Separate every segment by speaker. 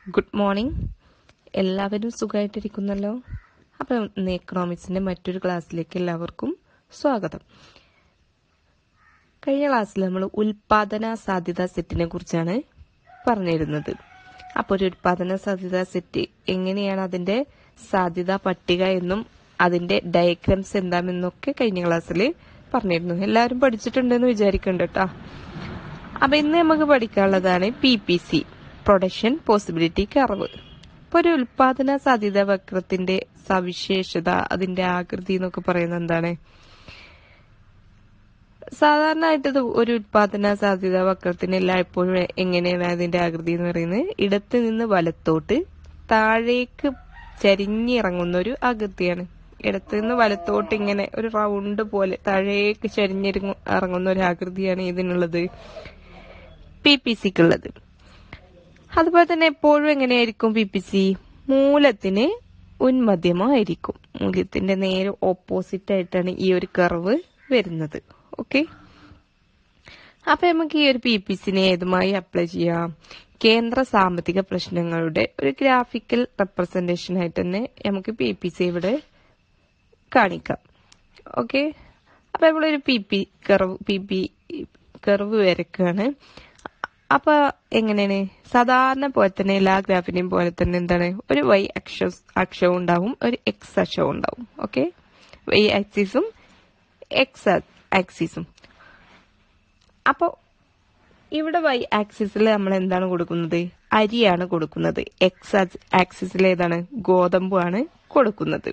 Speaker 1: good morning എല്ലാവരും സുഖമായിട്ടിരിക്കുന്നല്ലോ അപ്പം ഇന്ന് എക്കണോമിക്സിന്റെ മറ്റൊരു ക്ലാസ്സിലേക്ക് എല്ലാവർക്കും സ്വാഗതം കഴിഞ്ഞ ക്ലാസ്സിൽ നമ്മൾ ഉൽപാദന സാധ്യത സെറ്റിനെ കുറിച്ചാണ് പറഞ്ഞിരുന്നത് അപ്പോൾ ഒരു ഉൽപാദന സാധ്യത സെറ്റ് എങ്ങനെയാണ് അതിന്റെ സാധ്യത പട്ടിക എന്നും അതിന്റെ ഡയഗ്രാംസ് എന്താണെന്നൊക്കെ കഴിഞ്ഞ ക്ലാസ്സിൽ പറഞ്ഞിരുന്നു എല്ലാവരും പഠിച്ചിട്ടുണ്ടെന്ന് വിചാരിക്കുന്നുണ്ട് കേട്ടോ അപ്പൊ ഇന്ന് നമുക്ക് പഠിക്കാനുള്ളതാണ് P P C production possibility curve ഇപ്പൊ ഒരു ഉൽപാദന സാധ്യത വക്രത്തിന്റെ സവിശേഷത അതിന്റെ ആകൃതി എന്നൊക്കെ പറയുന്നത് എന്താണ് സാധാരണയായിട്ട് ഇത് ഒരു ഉൽപാദന സാധ്യത വക്രത്തിന് എല്ലായ്പ്പോഴും എങ്ങനെയാണ് അതിന്റെ ആകൃതി എന്ന് പറയുന്നത് ഇടത്ത് നിന്ന് വലത്തോട്ട് താഴേക്ക് ചരിഞ്ഞിറങ്ങുന്ന ഒരു ആകൃതിയാണ് ഇടത്ത് നിന്ന് വലത്തോട്ട് ഇങ്ങനെ ഒരു റൗണ്ട് പോലെ താഴേക്ക് ചരിഞ്ഞിറങ്ങു ഇറങ്ങുന്ന ഒരു ആകൃതിയാണ് ഇതിനുള്ളത് പി പി സിക്കുള്ളത് അതുപോലെ തന്നെ എപ്പോഴും എങ്ങനെയായിരിക്കും പി പി സി മൂലത്തിന് ഉന്മധ്യമായിരിക്കും മൂല്യത്തിന്റെ നേരെ ഓപ്പോസിറ്റ് ആയിട്ടാണ് ഈ ഒരു കർവ് വരുന്നത് ഓക്കെ അപ്പൊ നമുക്ക് ഈ ഒരു പി പി സിനെ ഏതുമായി അപ്ലൈ ചെയ്യാം കേന്ദ്ര സാമ്പത്തിക പ്രശ്നങ്ങളുടെ ഒരു ഗ്രാഫിക്കൽ റെപ്രസെന്റേഷൻ ആയിട്ട് തന്നെ നമുക്ക് പി പി സി ഇവിടെ കാണിക്കാം ഓക്കെ അപ്പൊ നമ്മളൊരു P P curve P P curve വരക്കാണ് അപ്പൊ എങ്ങനെയാണ് സാധാരണ പോലെ തന്നെ എല്ലാ ഗ്രാഫിനെയും പോലെ തന്നെ എന്താണ് ഒരു വൈ അക്ഷ അക്ഷവും ഉണ്ടാവും ഒരു എക്സ് അക്ഷവും ഉണ്ടാവും ഓക്കെ വൈ ആക്സിസും എക്സ് ആക്സിസും അപ്പോ ഇവിടെ വൈ ആക്സിസിൽ നമ്മൾ എന്താണ് കൊടുക്കുന്നത് അരിയാണ് കൊടുക്കുന്നത് എക്സ് ആക്സിസിൽ ഏതാണ് ഗോതമ്പുമാണ് കൊടുക്കുന്നത്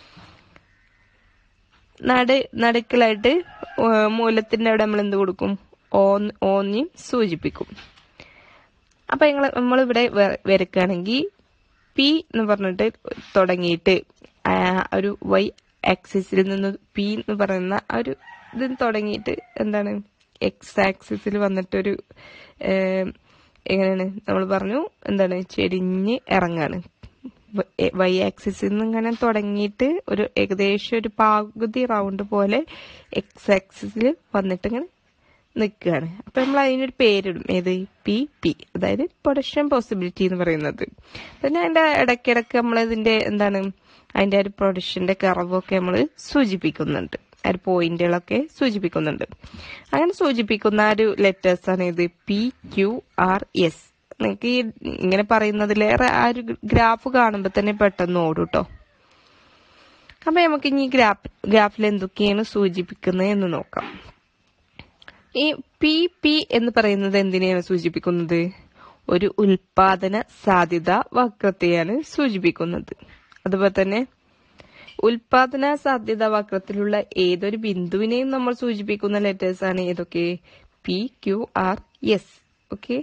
Speaker 1: നട നടുക്കിലായിട്ട് മൂലത്തിന്റെ അവിടെ നമ്മൾ എന്ത് കൊടുക്കും ഓന്നി സൂചിപ്പിക്കും അപ്പൊ ഞങ്ങൾ നമ്മളിവിടെ വരക്കുകയാണെങ്കിൽ പി എന്ന് പറഞ്ഞിട്ട് തുടങ്ങിയിട്ട് ഒരു വൈ ആക്സിസിൽ നിന്ന് പി എന്ന് പറയുന്ന ആ ഒരു ഇതിൽ തുടങ്ങിയിട്ട് എന്താണ് എക്സ് ആക്സിസിൽ വന്നിട്ടൊരു എങ്ങനെയാണ് നമ്മൾ പറഞ്ഞു എന്താണ് ചെരിഞ്ഞ് ഇറങ്ങാണ് വൈ ആക്സിസിൽ നിന്ന് ഇങ്ങനെ തുടങ്ങിയിട്ട് ഒരു ഏകദേശം ഒരു പകുതി റൗണ്ട് പോലെ എക്സ് ആക്സിസിൽ വന്നിട്ട് ഇങ്ങനെ നിൽക്കുകയാണ് അപ്പൊ നമ്മൾ അതിനൊരു പേരിടും ഏത് പി പി അതായത് പ്രൊഡക്ഷൻ പോസിബിലിറ്റി എന്ന് പറയുന്നത് പിന്നെ അതിന്റെ ഇടയ്ക്കിടയ്ക്ക് നമ്മൾ ഇതിന്റെ എന്താണ് അതിന്റെ ഒരു പ്രൊഡക്ഷന്റെ കറവൊക്കെ നമ്മൾ സൂചിപ്പിക്കുന്നുണ്ട് ആ ഒരു പോയിന്റുകളൊക്കെ സൂചിപ്പിക്കുന്നുണ്ട് അങ്ങനെ സൂചിപ്പിക്കുന്ന ഒരു ലെറ്റേഴ്സ് ആണ് ഇത് പി ക്യു ആർ എസ് നിങ്ങൾക്ക് ഈ ഇങ്ങനെ പറയുന്നതിലേറെ ആ ഒരു ഗ്രാഫ് കാണുമ്പോൾ തന്നെ പെട്ടെന്ന് ഓടും കേട്ടോ അപ്പൊ നമുക്ക് ഇനി ഗ്രാഫ് ഗ്രാഫിൽ എന്തൊക്കെയാണ് സൂചിപ്പിക്കുന്നത് എന്ന് നോക്കാം ഈ പി പി എന്ന് പറയുന്നത് എന്തിനെയാണ് സൂചിപ്പിക്കുന്നത് ഒരു ഉൽപാദന സാധ്യത വക്രത്തെയാണ് സൂചിപ്പിക്കുന്നത് അതുപോലെ തന്നെ ഉൽപാദന സാധ്യത വക്രത്തിലുള്ള ഏതൊരു ബിന്ദുവിനെയും നമ്മൾ സൂചിപ്പിക്കുന്ന ലെറ്റേഴ്സ് ആണ് ഏതൊക്കെ P Q R S okay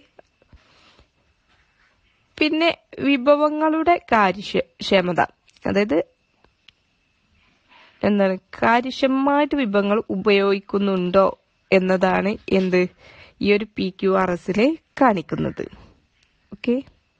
Speaker 1: പിന്നെ വിഭവങ്ങളുടെ കാര്യക്ഷമത അതായത് എന്താണ് കാര്യക്ഷമമായിട്ട് വിഭവങ്ങൾ ഉപയോഗിക്കുന്നുണ്ടോ എന്നതാണ് എന്ത് ഈ ഒരു പി ക്യു ആർ എസിലെ കാണിക്കുന്നത് ഓക്കെ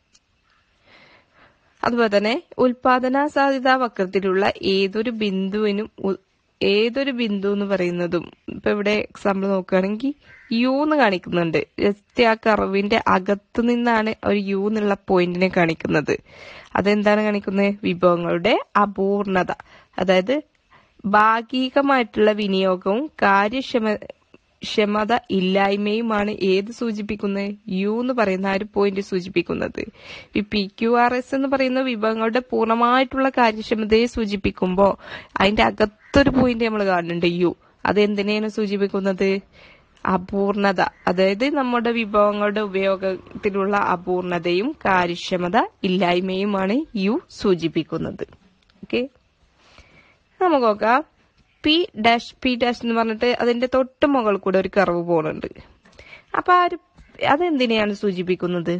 Speaker 1: അതുപോലെ തന്നെ ഉൽപാദന സാധ്യതാ വക്രത്തിലുള്ള ഏതൊരു ബിന്ദുവിനും ഏതൊരു ബിന്ദു എന്ന് പറയുന്നതും ഇപ്പൊ ഇവിടെ എക്സാമ്പിൾ നോക്കുകയാണെങ്കിൽ യു എന്ന് കാണിക്കുന്നുണ്ട് ജസ്റ്റ് ആ കർവിന്റെ അകത്ത് നിന്നാണ് ഒരു യു എന്നുള്ള പോയിന്റിനെ കാണിക്കുന്നത് അതെന്താണ് കാണിക്കുന്നത് വിഭവങ്ങളുടെ അപൂർണത അതായത് ഭാഗികമായിട്ടുള്ള വിനിയോഗവും കാര്യക്ഷമ ക്ഷമത ഇല്ലായ്മയുമാണ് ഏത് സൂചിപ്പിക്കുന്നത് യു എന്ന് പറയുന്ന ആ ഒരു പോയിന്റ് സൂചിപ്പിക്കുന്നത് ഈ പി ക്യു ആർ എസ് എന്ന് പറയുന്ന വിഭവങ്ങളുടെ പൂർണ്ണമായിട്ടുള്ള കാര്യക്ഷമതയെ സൂചിപ്പിക്കുമ്പോൾ അതിന്റെ അകത്തൊരു പോയിന്റ് നമ്മൾ കാണുന്നുണ്ട് യു അത് എന്തിനെയാണ് സൂചിപ്പിക്കുന്നത് അപൂർണത അതായത് നമ്മുടെ വിഭവങ്ങളുടെ ഉപയോഗത്തിലുള്ള അപൂർണതയും കാര്യക്ഷമത ഇല്ലായ്മയുമാണ് യു സൂചിപ്പിക്കുന്നത് ഓക്കെ നമുക്ക് നോക്കാം പി ഡാഷ് പി ഡാഷ് എന്ന് പറഞ്ഞിട്ട് അതിന്റെ തൊട്ട് മുകളിൽ കൂടെ ഒരു കർവ് പോകുന്നുണ്ട് അപ്പൊ ആ ഒരു അതെന്തിനെയാണ് സൂചിപ്പിക്കുന്നത്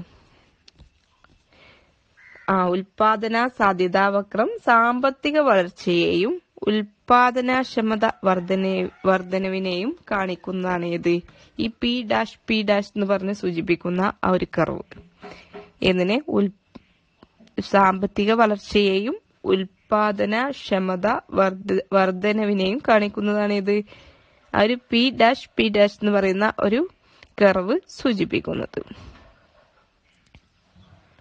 Speaker 1: ആ ഉൽപാദന സാധ്യതാ വക്രം സാമ്പത്തിക വളർച്ചയെയും ഉൽപാദനക്ഷമത വർധന വർധനവിനെയും കാണിക്കുന്നതാണ് ഏത് ഈ പി ഡാഷ് പി ഡാഷ് എന്ന് പറഞ്ഞ് സൂചിപ്പിക്കുന്ന ആ ഒരു കർവ് എന്നിനെ ഉൽ സാമ്പത്തിക വളർച്ചയെയും ഉൽപാദനക്ഷമത വർധനവിനെയും കാണിക്കുന്നതാണ് ഇത് ആ ഒരു പി ഡാഷ് പി ഡാഷ് എന്ന് പറയുന്ന ഒരു കർവ് സൂചിപ്പിക്കുന്നത്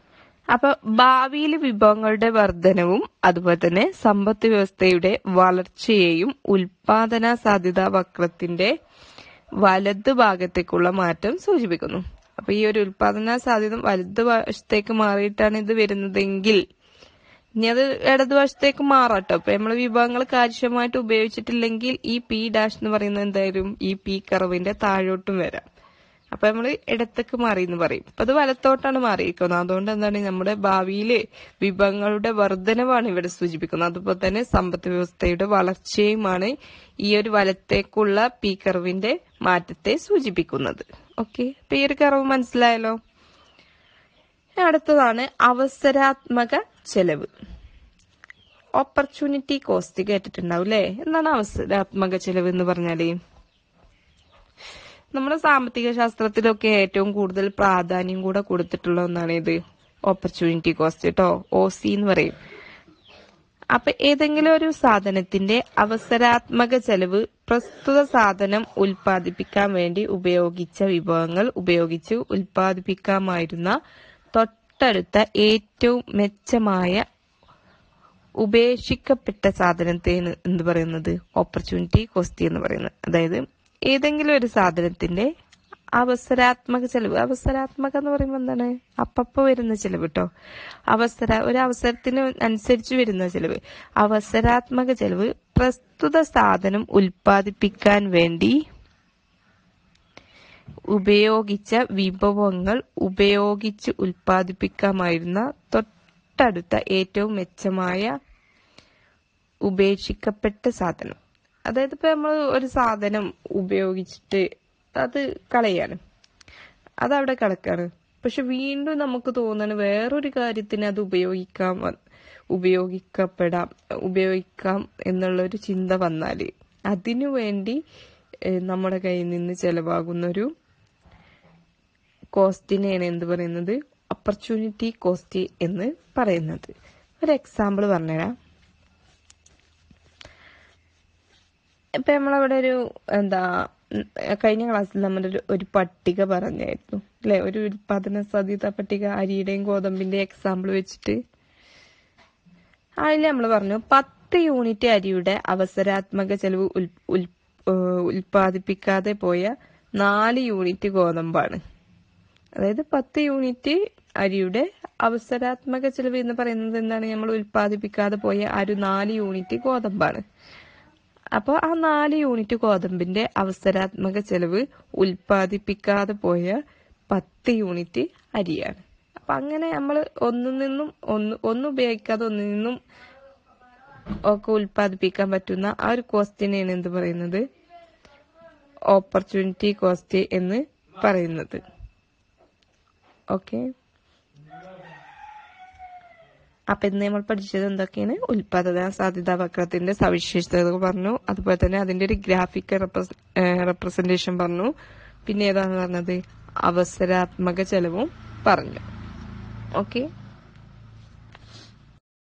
Speaker 1: അപ്പൊ ഭാവിയിൽ വിഭവങ്ങളുടെ വർധനവും അതുപോലെ തന്നെ സമ്പദ് വ്യവസ്ഥയുടെ വളർച്ചയെയും ഉൽപാദന സാധ്യതാ വക്രത്തിന്റെ വലതു ഭാഗത്തേക്കുള്ള മാറ്റം സൂചിപ്പിക്കുന്നു അപ്പൊ ഈ ഒരു ഉൽപാദന സാധ്യത വലതു വശത്തേക്ക് മാറിയിട്ടാണ് ഇത് വരുന്നതെങ്കിൽ ഇനി അത് ഇടതുവശത്തേക്ക് മാറാട്ടോ അപ്പൊ നമ്മൾ വിഭവങ്ങൾ കാര്യക്ഷമമായിട്ട് ഉപയോഗിച്ചിട്ടില്ലെങ്കിൽ ഈ പി ഡാഷ് എന്ന് പറയുന്നത് എന്തായാലും ഈ പി കർവിന്റെ താഴോട്ടും വരാം അപ്പൊ നമ്മൾ ഇടത്തേക്ക് മാറി എന്ന് പറയും അപ്പൊ അത് വലത്തോട്ടാണ് മാറിയിരിക്കുന്നത് അതുകൊണ്ട് എന്താണ് നമ്മുടെ ഭാവിയില് വിഭവങ്ങളുടെ വർധനവാണ് ഇവിടെ സൂചിപ്പിക്കുന്നത് അതുപോലെ തന്നെ സമ്പദ് വ്യവസ്ഥയുടെ വളർച്ചയുമാണ് ഈ ഒരു വലത്തേക്കുള്ള പി കർവിന്റെ മാറ്റത്തെ സൂചിപ്പിക്കുന്നത് ഓക്കെ അപ്പൊ ഈ ഒരു കർവ് മനസ്സിലായല്ലോ അടുത്തതാണ് അവസരാത്മക ചെലവ് ഓപ്പർച്യൂണിറ്റി കോസ്റ്റ് കേട്ടിട്ടുണ്ടാവും അല്ലേ എന്താണ് അവസരാത്മക ചെലവ് എന്ന് പറഞ്ഞാല് നമ്മുടെ സാമ്പത്തിക ശാസ്ത്രത്തിലൊക്കെ ഏറ്റവും കൂടുതൽ പ്രാധാന്യം കൂടെ കൊടുത്തിട്ടുള്ള ഒന്നാണ് ഇത് ഓപ്പർച്യൂണിറ്റി കോസ്റ്റ് കേട്ടോ ഒ സി എന്ന് പറയും അപ്പൊ ഏതെങ്കിലും ഒരു സാധനത്തിന്റെ അവസരാത്മക ചെലവ് പ്രസ്തുത സാധനം ഉൽപ്പാദിപ്പിക്കാൻ വേണ്ടി ഉപയോഗിച്ച വിഭവങ്ങൾ ഉപയോഗിച്ച് ഉൽപ്പാദിപ്പിക്കാമായിരുന്ന തൊട്ടടുത്ത ഏറ്റവും മെച്ചമായ ഉപേക്ഷിക്കപ്പെട്ട സാധനത്തെ എന്ത് പറയുന്നത് ഓപ്പർച്യൂണിറ്റി കോസ്റ്റ് എന്ന് പറയുന്നത് അതായത് ഏതെങ്കിലും ഒരു സാധനത്തിന്റെ അവസരാത്മക ചെലവ് അവസരാത്മക എന്ന് പറയുമ്പോൾ എന്താണ് അപ്പപ്പോ വരുന്ന ചെലവ് കേട്ടോ അവസര ഒരു അവസരത്തിന് അനുസരിച്ച് വരുന്ന ചെലവ് അവസരാത്മക ചെലവ് പ്രസ്തുത സാധനം ഉൽപ്പാദിപ്പിക്കാൻ വേണ്ടി ഉപയോഗിച്ച വിഭവങ്ങൾ ഉപയോഗിച്ച് ഉൽപ്പാദിപ്പിക്കാമായിരുന്ന തൊട്ടടുത്ത ഏറ്റവും മെച്ചമായ ഉപേക്ഷിക്കപ്പെട്ട സാധനം അതായത് ഇപ്പൊ നമ്മൾ ഒരു സാധനം ഉപയോഗിച്ചിട്ട് അത് കളയാണ് അത് അവിടെ കിടക്കാണ് പക്ഷെ വീണ്ടും നമുക്ക് തോന്നണ് വേറൊരു കാര്യത്തിന് അത് ഉപയോഗിക്കാം ഉപയോഗിക്കപ്പെടാം ഉപയോഗിക്കാം എന്നുള്ള ഒരു ചിന്ത വന്നാല് അതിനു വേണ്ടി ഏഹ്, നമ്മുടെ കയ്യിൽ നിന്ന് ചെലവാകുന്ന ഒരു കോസ്റ്റിനെയാണ് എന്ത് പറയുന്നത് ഓപ്പർച്യൂണിറ്റി കോസ്റ്റ് എന്ന് പറയുന്നത് ഒരു എക്സാമ്പിൾ പറഞ്ഞുതരാം ഇപ്പൊ നമ്മളവിടെ ഒരു എന്താ ഉം, കഴിഞ്ഞ ക്ലാസ്സിൽ നമ്മളൊരു ഒരു പട്ടിക പറഞ്ഞായിരുന്നു അല്ലെ ഒരു ഉൽപാദന സാധ്യത പട്ടിക അരിയുടെയും ഗോതമ്പിന്റെയും എക്സാമ്പിൾ വെച്ചിട്ട് അതിൽ നമ്മൾ പറഞ്ഞു പത്ത് യൂണിറ്റ് അരിയുടെ അവസരാത്മക ചെലവ് ഉൽ- ഉൽ- ഏഹ് ഉൽപ്പാദിപ്പിക്കാതെ പോയ നാല് യൂണിറ്റ് ഗോതമ്പാണ് അതായത് പത്ത് യൂണിറ്റ് അരിയുടെ അവസരാത്മക ചെലവ് എന്ന് പറയുന്നത് എന്താണ് നമ്മൾ ഉൽപ്പാദിപ്പിക്കാതെ പോയ ആ ഒരു നാല് യൂണിറ്റ് ഗോതമ്പാണ് അപ്പോൾ ആ നാല് യൂണിറ്റ് ഗോതമ്പിന്റെ അവസരാത്മക ചെലവ് ഉൽപ്പാദിപ്പിക്കാതെ പോയ പത്ത് യൂണിറ്റ് അരിയാണ് അപ്പൊ അങ്ങനെ നമ്മൾ ഒന്നിൽ നിന്നും ഒന്ന് ഒന്ന് ഉപയോഗിക്കാതെ ഒന്നിൽ നിന്നും ഒക്കെ ഉൽപ്പാദിപ്പിക്കാൻ പറ്റുന്ന ആ ഒരു കോസ്റ്റിനെയാണ് എന്ത് പറയുന്നത് ഓപ്പർച്യൂണിറ്റി കോസ്റ്റ് എന്ന് പറയുന്നത് ഓക്കെ അപ്പൊ ഇന്ന് നമ്മൾ പഠിച്ചത് എന്തൊക്കെയാണ് ഉൽപാദന സാധ്യതാ വക്രത്തിന്റെ സവിശേഷതകൾ പറഞ്ഞു അതുപോലെ തന്നെ അതിന്റെ ഒരു ഗ്രാഫിക് റെപ്രസെന്റേഷൻ പറഞ്ഞു പിന്നെ ഏതാന്ന് പറഞ്ഞത് അവസരാത്മക ചെലവും പറഞ്ഞു ഓക്കെ